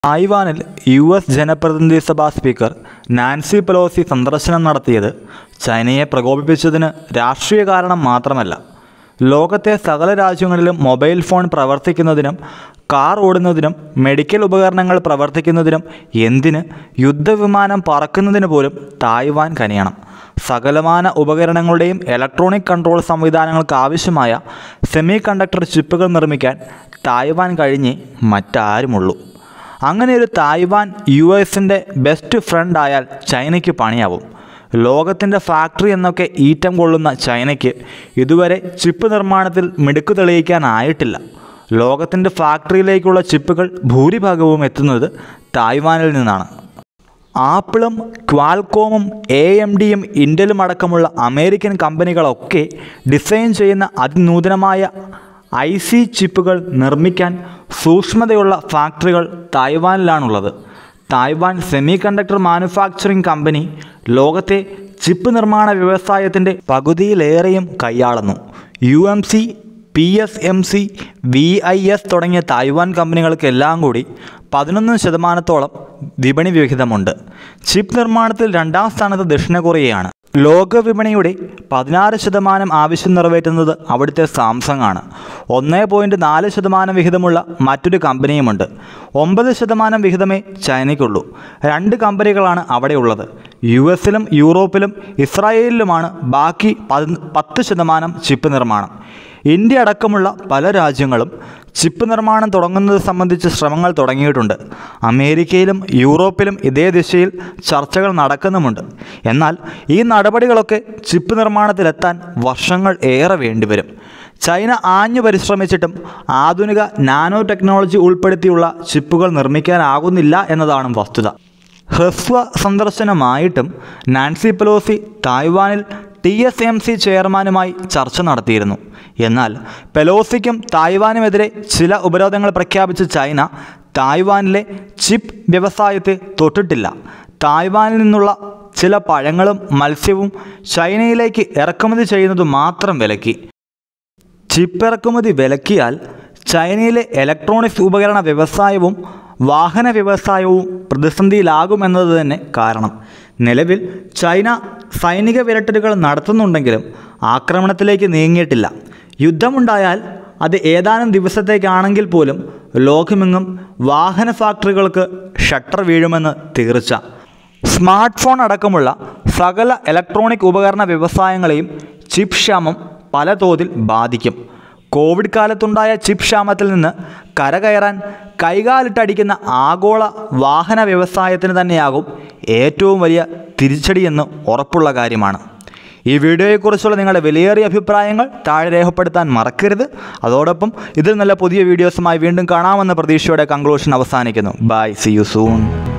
തായ്വാനിൽ U S ജനപ്രതിനിധി സഭാ speaker Nancy Pelosi സന്ദർശനം നടത്തിയത് ചൈനയെ പ്രകോപിപ്പിച്ചതിന് രാഷ്ട്രീയ കാരണം മാത്രമല്ല ലോകത്തെ സകല രാജ്യങ്ങളിലും മൊബൈൽ ഫോൺ പ്രവർത്തിക്കുന്നതിനും കാർ ഓടുന്നതിനും മെഡിക്കൽ ഉപകരണങ്ങൾ പ്രവർത്തിക്കുന്നതിനും എന്തിന് യുദ്ധവിമാനം പറക്കുന്നതിന് പോലും തായ്വാൻ കനിയണം സകലമാന ഉപകരണങ്ങളുടെയും ഇലക്ട്രോണിക് കൺട്രോൾ സംവിധാനങ്ങൾക്ക് ആവശ്യമായ സെമി കണ്ടക്ടർ ചിപ്പുകൾ നിർമ്മിക്കാൻ തായ്വാൻ കഴിഞ്ഞേ മറ്റാരുമുള്ളൂ അങ്ങനെ ഒരു തായ്വാൻ യു എസിൻ്റെ ബെസ്റ്റ് ഫ്രണ്ട് ആയാൽ ചൈനയ്ക്ക് പണിയാവും ലോകത്തിൻ്റെ ഫാക്ടറി എന്നൊക്കെ ഈറ്റം കൊള്ളുന്ന ചൈനയ്ക്ക് ഇതുവരെ ചിപ്പ് നിർമ്മാണത്തിൽ മിടുക്ക് തെളിയിക്കാനായിട്ടില്ല ലോകത്തിൻ്റെ ഫാക്ടറിയിലേക്കുള്ള ചിപ്പുകൾ ഭൂരിഭാഗവും എത്തുന്നത് തായ്വാനിൽ നിന്നാണ് ആപ്പിളും ക്വാൽകോമും എ എം ഡിയും ഇൻ്റലും അടക്കമുള്ള അമേരിക്കൻ കമ്പനികളൊക്കെ ഡിസൈൻ ചെയ്യുന്ന അതിനൂതനമായ ഐ സി ചിപ്പുകൾ നിർമ്മിക്കാൻ സൂക്ഷ്മതയുള്ള ഫാക്ടറികൾ തായ്വാനിലാണുള്ളത് Taiwan semiconductor manufacturing company ലോകത്തെ ചിപ്പ് നിർമ്മാണ വ്യവസായത്തിൻ്റെ പകുതിയിലേറെയും കൈയാളുന്നു U M C P S M C V I S തുടങ്ങിയ തായ്വാൻ കമ്പനികൾക്കെല്ലാം കൂടി പതിനൊന്ന് ശതമാനത്തോളം വിപണി വിഹിതമുണ്ട് ചിപ്പ് നിർമ്മാണത്തിൽ രണ്ടാം സ്ഥാനത്ത് ദക്ഷിണ കൊറിയയാണ് ലോക വിപണിയുടെ പതിനാറ് ശതമാനം ആവശ്യം നിറവേറ്റുന്നത് അവിടുത്തെ സാംസങ് ആണ് ഒന്ന് പോയിൻറ്റ് നാല് ശതമാനം വിഹിതമുള്ള മറ്റൊരു കമ്പനിയുമുണ്ട് ഒമ്പത് ശതമാനം വിഹിതമേ ചൈനയ്ക്കുള്ളൂ രണ്ട് കമ്പനികളാണ് അവിടെയുള്ളത് യു എസിലും യൂറോപ്പിലും ഇസ്രായേലിലുമാണ് ബാക്കി പതി പത്ത് ശതമാനം ചിപ്പ് നിർമ്മാണം ഇന്ത്യ അടക്കമുള്ള പല രാജ്യങ്ങളും ചിപ്പ് നിർമ്മാണം തുടങ്ങുന്നത് സംബന്ധിച്ച് ശ്രമങ്ങൾ തുടങ്ങിയിട്ടുണ്ട് അമേരിക്കയിലും യൂറോപ്പിലും ഇതേ ദിശയിൽ ചർച്ചകൾ നടക്കുന്നുമുണ്ട് എന്നാൽ ഈ നടപടികളൊക്കെ ചിപ്പ് നിർമ്മാണത്തിലെത്താൻ വർഷങ്ങൾ ഏറെ വേണ്ടിവരും ചൈന ആഞ്ഞു പരിശ്രമിച്ചിട്ടും ആധുനിക നാനോ ടെക്നോളജി ഉൾപ്പെടുത്തിയുള്ള ചിപ്പുകൾ നിർമ്മിക്കാനാകുന്നില്ല എന്നതാണ് വസ്തുത ഹ്രസ്വ സന്ദർശനമായിട്ടും നാൻസി പെലോസി തായ്വാനിൽ ടി എസ് എം സി ചെയർമാനുമായി ചർച്ച നടത്തിയിരുന്നു എന്നാൽ പെലോസിക്കും തായ്വാനുമെതിരെ ചില ഉപരോധങ്ങൾ പ്രഖ്യാപിച്ച ചൈന തായ്വാനിലെ ചിപ്പ് വ്യവസായത്തെ തൊട്ടിട്ടില്ല തായ്വാനിൽ നിന്നുള്ള ചില പഴങ്ങളും മത്സ്യവും ചൈനയിലേക്ക് ഇറക്കുമതി ചെയ്യുന്നത് മാത്രം വിലക്കി ചിപ്പ് ഇറക്കുമതി വിലക്കിയാൽ ചൈനയിലെ ഇലക്ട്രോണിക്സ് ഉപകരണ വ്യവസായവും വാഹന വ്യവസായവും പ്രതിസന്ധിയിലാകുമെന്നത് തന്നെ കാരണം നിലവിൽ ചൈന സൈനിക വിരട്ടലുകൾ നടത്തുന്നുണ്ടെങ്കിലും ആക്രമണത്തിലേക്ക് നീങ്ങിയിട്ടില്ല യുദ്ധമുണ്ടായാൽ അത് ഏതാനും ദിവസത്തേക്കാണെങ്കിൽ പോലും ലോകമെങ്ങും വാഹന ഫാക്ടറികൾക്ക് ഷട്ടർ വീഴുമെന്ന് തീർച്ച സ്മാർട്ട് ഫോൺ അടക്കമുള്ള സകല ഇലക്ട്രോണിക് ഉപകരണ വ്യവസായങ്ങളെയും ചിപ്പ് ക്ഷാമം പല തോതിൽ ബാധിക്കും കോവിഡ് കാലത്തുണ്ടായ ചിപ്പ് ക്ഷാമത്തിൽ നിന്ന് കരകയറാൻ കൈകാലിട്ടടിക്കുന്ന ആഗോള വാഹന വ്യവസായത്തിന് തന്നെയാകും ഏറ്റവും വലിയ തിരിച്ചടിയെന്ന് ഉറപ്പുള്ള കാര്യമാണ് ഈ വീഡിയോയെക്കുറിച്ചുള്ള നിങ്ങളുടെ വിലയേറിയ അഭിപ്രായങ്ങൾ താഴെ രേഖപ്പെടുത്താൻ മറക്കരുത് അതോടൊപ്പം ഇതിൽ നല്ല പുതിയ വീഡിയോസുമായി വീണ്ടും കാണാമെന്ന പ്രതീക്ഷയോടെ കൺക്ലൂഷൻ അവസാനിക്കുന്നു ബൈ സി യു സൂൺ